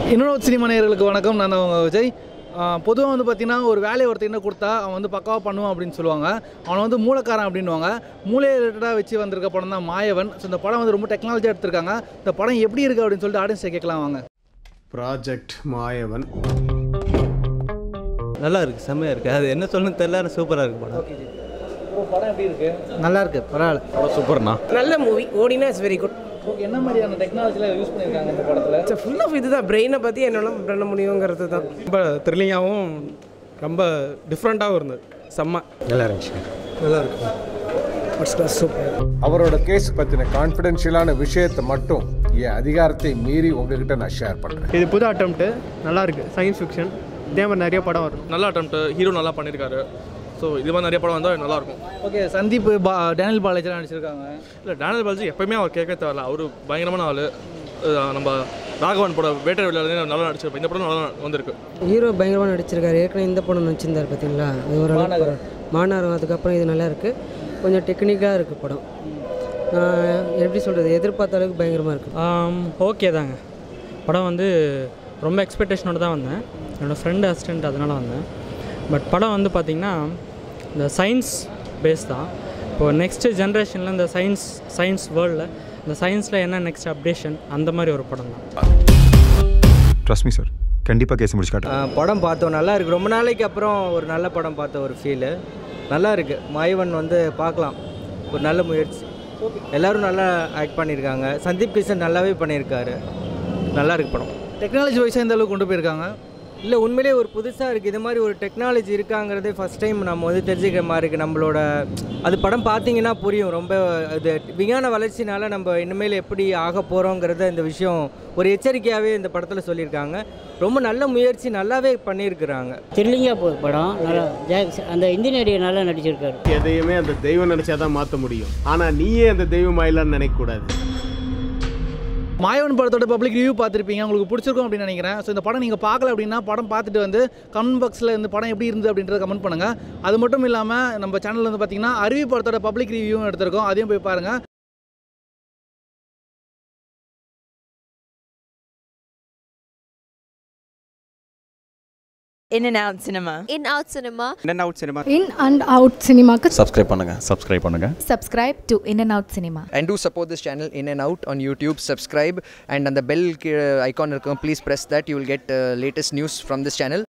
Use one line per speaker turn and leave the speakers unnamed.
இன்னொரு சினிமா நேயர்களுக்கு வணக்கம் நான் தான் உங்கள் விஜய் பொதுவாக வந்து பார்த்தீங்கன்னா ஒரு வேலையை ஒருத்தர் கொடுத்தா அவன் வந்து பக்காவாக பண்ணுவான் அப்படின்னு சொல்லுவாங்க அவனை வந்து மூலக்காரன் அப்படின்னுவாங்க மூளையை ரிலேட்டடாக வச்சு வந்திருக்க படம் தான் மாயவன் ஸோ இந்த படம் வந்து ரொம்ப டெக்னாலஜியாக எடுத்திருக்காங்க இந்த படம் எப்படி இருக்குது அப்படின்னு சொல்லிட்டு ஆடியன்ஸை கேட்கலாம் வாங்க
ப்ராஜெக்ட் மாயவன்
நல்லா இருக்குது செம்மையாக இருக்குது அது என்ன சொல்லணும்னு தெரியல சூப்பராக இருக்குது படம்
படம் எப்படி இருக்குது
நல்லா இருக்குது பரவாயில்ல
படம் சூப்பர்ண்ணா
நல்ல மூவி ஓடினா இட்ஸ் வெரி குட்
ஓகே என்ன மாதிரியான டெக்னாலஜியில் யூஸ் பண்ணியிருக்காங்க இந்த படத்தில்
ஃபுல் ஆஃப் இதுதான் பிரெயினை பற்றி என்னால் பண்ண முடியுங்கிறது தான்
ரொம்ப த்ரில்லிங்காகவும் ரொம்ப டிஃப்ரெண்ட்டாகவும் இருந்தது செம்ம
நல்லா இருந்துச்சு
ஃபர்ஸ்ட் கிளாஸ் சூப்பர்
அவரோட கேஸ் பற்றின கான்ஃபிடென்ஷியலான விஷயத்தை மட்டும் என் அதிகாரத்தை மீறி உங்ககிட்ட நான் ஷேர் பண்ணுறேன்
இது புது அட்டம்ப்ட்டு நல்லா இருக்கு சயின்ஸ் ஃபிக்ஷன் இதே மாதிரி நிறைய படம் வரும்
நல்ல அட்டம் ஹீரோ நல்லா பண்ணியிருக்காரு ஸோ இது மாதிரி நிறைய படம் வந்தால் நல்லாயிருக்கும்
ஓகே சந்தீப் பா டேனியல் பாலேஜெலாம் நடிச்சிருக்காங்க
இல்லை டேனியல் பாலாஜி எப்பயுமே அவர் கேட்க தேவையில்ல அவர் பயங்கரமான ஆள் நம்ம ராகவன் படம் வேட்டை விளையாடுறது நல்லா நடிச்சிருப்போம் இந்த படம் நல்லா வந்திருக்கு
ஹீரோ பயங்கரமாக நடிச்சிருக்காரு ஏற்கனவே இந்த படம் நடிச்சிருந்தார் பார்த்தீங்களா அது ஒரு மாநகரம் அதுக்கப்புறம் இது நல்லா இருக்குது கொஞ்சம் டெக்னிக்காக இருக்குது படம் நான் எப்படி சொல்கிறது எதிர்பார்த்த அளவுக்கு பயங்கரமாக இருக்குது
ஓகே தாங்க படம் வந்து ரொம்ப எக்ஸ்பெக்டேஷனோட தான் வந்தேன் என்னோடய ஃப்ரெண்டு அசிஸ்டண்ட் அதனால் வந்தேன் பட் படம் வந்து பார்த்திங்கன்னா இந்த சயின்ஸ் பேஸ் தான் இப்போது நெக்ஸ்ட்டு ஜென்ரேஷனில் இந்த சயின்ஸ் சயின்ஸ் வேர்ல்டில் இந்த சயின்ஸில் என்ன நெக்ஸ்ட் அப்டேஷன் அந்த மாதிரி ஒரு படம் தான்
ட்ரஸ்ட் மீ சார் கண்டிப்பாக கேஸ் முடிச்சு காட்டுறேன்
படம் பார்த்தோம் நல்லா இருக்குது ரொம்ப நாளைக்கு அப்புறம் ஒரு நல்ல படம் பார்த்த ஒரு ஃபீலு நல்லா இருக்குது மாயவன் வந்து பார்க்கலாம் ஒரு நல்ல முயற்சி எல்லோரும் நல்லா ஆக்ட் பண்ணியிருக்காங்க சந்தீப் கிஷன் நல்லாவே பண்ணியிருக்காரு நல்லா இருக்கு படம்
டெக்னாலஜி வைஸாக இந்த அளவுக்கு கொண்டு போயிருக்காங்க
இல்லை உண்மையிலே ஒரு புதுசாக இருக்குது இது மாதிரி ஒரு டெக்னாலஜி இருக்காங்கிறதே ஃபஸ்ட் டைம் நம்ம வந்து தெரிஞ்சுக்கிற மாதிரி இருக்குது நம்மளோட அது படம் பார்த்தீங்கன்னா புரியும் ரொம்ப இது விஞ்ஞான வளர்ச்சினால நம்ம இனிமேல் எப்படி ஆக போகிறோங்கிறத இந்த விஷயம் ஒரு எச்சரிக்கையாகவே இந்த படத்தில் சொல்லியிருக்காங்க ரொம்ப நல்ல முயற்சி நல்லாவே பண்ணியிருக்கிறாங்க
த்ரில்லிங்காக போகுது படம் நல்லா ஜாக் அந்த இந்தியன் நடிகர் நல்லா நடிச்சிருக்காரு
எதையுமே அந்த தெய்வம் நினைச்சாதான் மாற்ற முடியும் ஆனால் நீயே அந்த தெய்வம் ஆயிலான்னு நினைக்கக்கூடாது
மாயவன் படத்தோட பப்ளிக் ரிவ்யூ பார்த்துருப்பீங்க உங்களுக்கு பிடிச்சிருக்கும் அப்படின்னு நினைக்கிறேன் ஸோ இந்த படம் நீங்கள் பார்க்கல அப்படின்னா படம் பார்த்துட்டு வந்து கமெண்ட் பாக்ஸில் இந்த படம் எப்படி இருந்தது அப்படின்றத கமெண்ட் பண்ணுங்கள் அது மட்டும் இல்லாமல் நம்ம சேனலில் வந்து பார்த்தீங்கன்னா அருவி படத்தோட பப்ளிக் ரிவ்யூவும் எடுத்திருக்கோம் அதையும் போய் பாருங்கள்
In and out cinema.
In out cinema.
In out cinema
in and out சினிமாக்கு
சப்ஸ்கிரைப் பண்ணுங்கள் சப்ஸ்கிரைப் பண்ணுங்கள்
Subscribe to In and Out Cinema.
and do support this channel in and out on youtube subscribe and on the bell ki- icon இருக்கும், please press that you will get uh, latest news from this channel